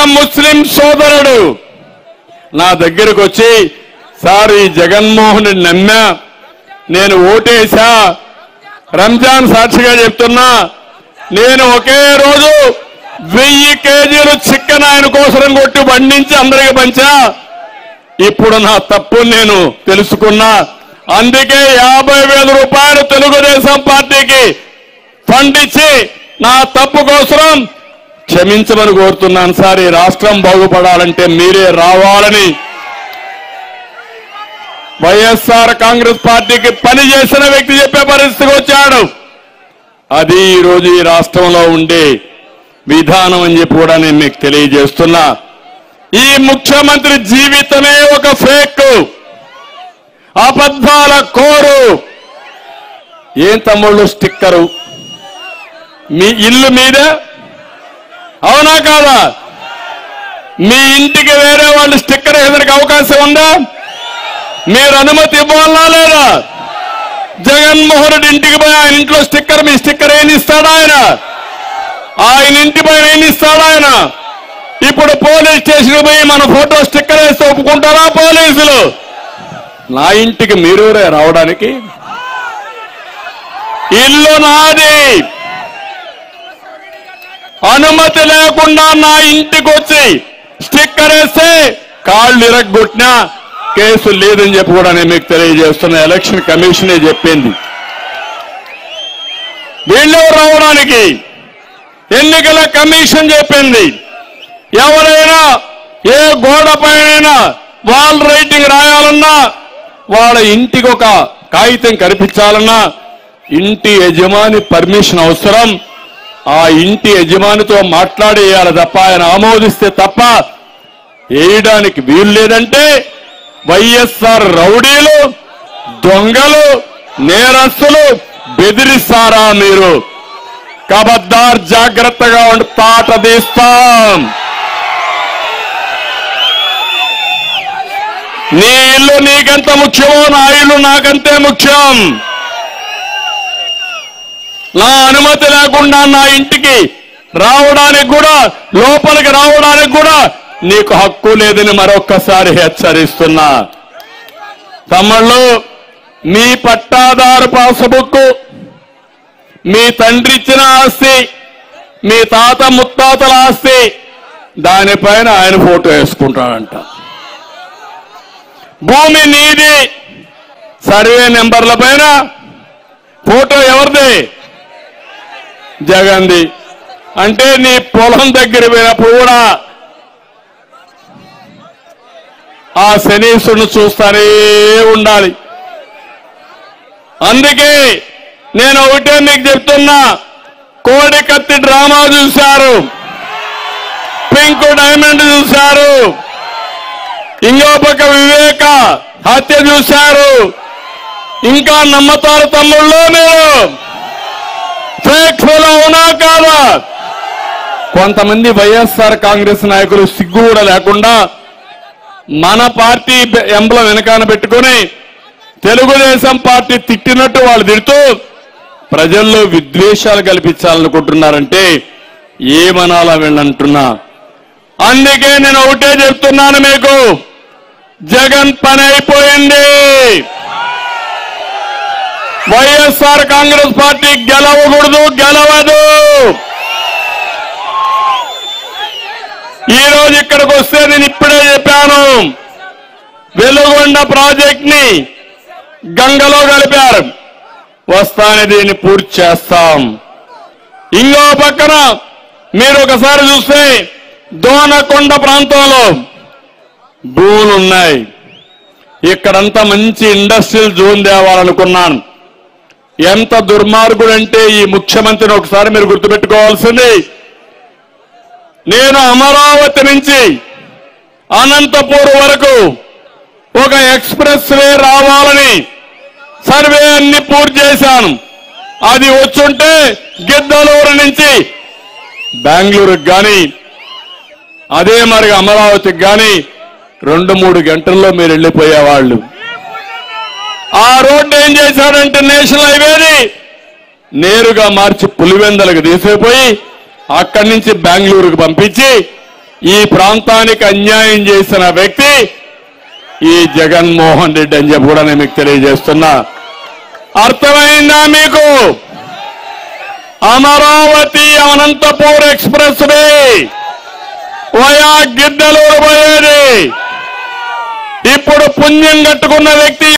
ముస్లిం సోదరుడు నా దగ్గరకు వచ్చి సార్ ఈ జగన్మోహన్ రెడ్డి నమ్మా నేను ఓటేశా రంజాన్ సాక్షిగా చెప్తున్నా నేను ఒకే రోజు వెయ్యి కేజీలు చికెన్ ఆయన కోసం కొట్టి వండించి అందరికి పంచా ఇప్పుడు నా తప్పు నేను తెలుసుకున్నా అందుకే యాభై వేల రూపాయలు తెలుగుదేశం పార్టీకి ఫండ్ ఇచ్చి నా తప్పు కోసం క్షమించమని కోరుతున్నాను సార్ ఈ రాష్ట్రం బాగుపడాలంటే మీరే రావాలని వైఎస్ఆర్ కాంగ్రెస్ పార్టీకి పని చేసిన వ్యక్తి చెప్పే పరిస్థితికి వచ్చాడు అది ఈ రోజు ఈ రాష్ట్రంలో ఉండే విధానం అని చెప్పి కూడా నేను మీకు తెలియజేస్తున్నా ఈ ముఖ్యమంత్రి జీవితమే ఒక ఫేక్ అబద్ధాల కోరు ఏం తమ్ముళ్ళు స్టిక్కరు మీ ఇల్లు మీద అవునా కాదా మీ ఇంటికి వేరే వాళ్ళు స్టిక్కర్ వేసడానికి అవకాశం ఉందా మీరు అనుమతి ఇవ్వాలా లేదా జగన్మోహన్ రెడ్డి ఇంటికి పోయి ఆయన ఇంట్లో స్టిక్కర్ మీ స్టిక్కర్ ఏం ఇస్తాడా ఆయన ఆయన ఇంటి పైన ఏం ఇస్తాడా ఆయన ఇప్పుడు పోలీస్ స్టేషన్ పోయి మన ఫోటో స్టిక్కర్ వేస్తే ఒప్పుకుంటారా పోలీసులు నా ఇంటికి మీరూరే రావడానికి ఇల్లు నాది అనుమతి లేకుండా నా ఇంటికి వచ్చి స్టిక్కర్ వేస్తే కాళ్ళు ఇరగొట్టినా కేసు లేదని చెప్పి కూడా నేను మీకు తెలియజేస్తున్నా ఎలక్షన్ కమిషనే చెప్పింది వీళ్ళెవరు రావడానికి ఎన్నికల కమిషన్ చెప్పింది ఎవరైనా ఏ గోడ పైన వాల్ రైటింగ్ రాయాలన్నా వాళ్ళ ఇంటికి ఒక కాగితం కనిపించాలన్నా ఇంటి యజమాని పర్మిషన్ అవసరం ఆ ఇంటి యజమానితో మాట్లాడేయాలి తప్ప ఆయన ఆమోదిస్తే తప్ప వేయడానికి వీలు లేదంటే వైఎస్ఆర్ రౌడీలు దొంగలు నేరస్తులు బెదిరిస్తారా మీరు కబద్దార్ జాగ్రత్తగా ఉండి తాట తీస్తాం నీ ఇల్లు నీకెంత ముఖ్యమో నా ఇల్లు నాకంతే ముఖ్యం నా అనుమతి లేకుండా నా ఇంటికి రావడానికి కూడా లోపలికి రావడానికి కూడా నీకు హక్కు లేదని మరొక్కసారి హెచ్చరిస్తున్నా తమ్ముళ్ళు మీ పట్టాదారు పాస్బుక్ మీ తండ్రి ఇచ్చిన ఆస్తి మీ తాత ముత్తాతల ఆస్తి దానిపైన ఆయన ఫోటో వేసుకుంటాడంట భూమి నీది సర్వే నెంబర్ల పైన ఫోటో ఎవరిది జగన్ది అంటే నీ పొలం దగ్గర పోయినప్పుడు కూడా ఆ శనీశ్వరుని చూస్తానే ఉండాలి అందుకే నేను ఒకటే మీకు చెప్తున్నా కోడి కత్తి డ్రామా చూశారు పింక్ డైమండ్ చూశారు ఇంకో పక్క వివేక హత్య చూశారు ఇంకా నమ్మతారు తమ్ముళ్ళు మీరు ఫేక్ ఫోలో అవునా కాదా కొంతమంది వైఎస్ఆర్ కాంగ్రెస్ నాయకులు సిగ్గు కూడా లేకుండా మన పార్టీ ఎంబలం వెనకాన పెట్టుకొని తెలుగుదేశం పార్టీ తిట్టినట్టు వాళ్ళు తిడుతూ ప్రజల్లో విద్వేషాలు కల్పించాలనుకుంటున్నారంటే ఏమనాలా వీళ్ళంటున్నా అందుకే నేను ఒకటే చెప్తున్నాను మీకు జగన్ పని అయిపోయింది వైఎస్ఆర్ కాంగ్రెస్ పార్టీ గెలవకూడదు గెలవదు ఈ రోజు ఇక్కడికి వస్తే నేను ఇప్పుడే చెప్పాను వెలుగొండ ప్రాజెక్ట్ ని గంగలో కలిపారు వస్తానే దీన్ని పూర్తి చేస్తాం ఇంకో పక్కన మీరు ఒకసారి చూస్తే దోనకొండ ప్రాంతంలో భూములు ఉన్నాయి ఇక్కడంతా మంచి ఇండస్ట్రియల్ జోన్ తేవాలనుకున్నాను ఎంత దుర్మార్గుడంటే ఈ ముఖ్యమంత్రిని ఒకసారి మీరు గుర్తుపెట్టుకోవాల్సింది నేను అమరావతి నుంచి అనంతపూర్ వరకు ఒక ఎక్స్ప్రెస్ వే రావాలని సర్వే అన్ని పూర్తి చేశాను అది వచ్చుంటే గిద్దలూరు నుంచి బెంగళూరుకి కానీ అదే మరి అమరావతికి కానీ రెండు మూడు గంటల్లో మీరు వెళ్ళిపోయేవాళ్ళు ఆ రోడ్డు ఏం చేశాడంటే నేషనల్ హైవేని నేరుగా మార్చి పులివెందలకు తీసుకుపోయి అక్కడి నుంచి బెంగళూరుకు పంపించి ఈ ప్రాంతానికి అన్యాయం చేసిన వ్యక్తి ఈ జగన్మోహన్ రెడ్డి అని చెప్పి కూడా నేను మీకు తెలియజేస్తున్నా అర్థమైందా మీకు Amaravati Anantapur expressway via Giddalur పోయేది ఇప్పుడు పుణ్యం కట్టుకున్న వ్యక్తి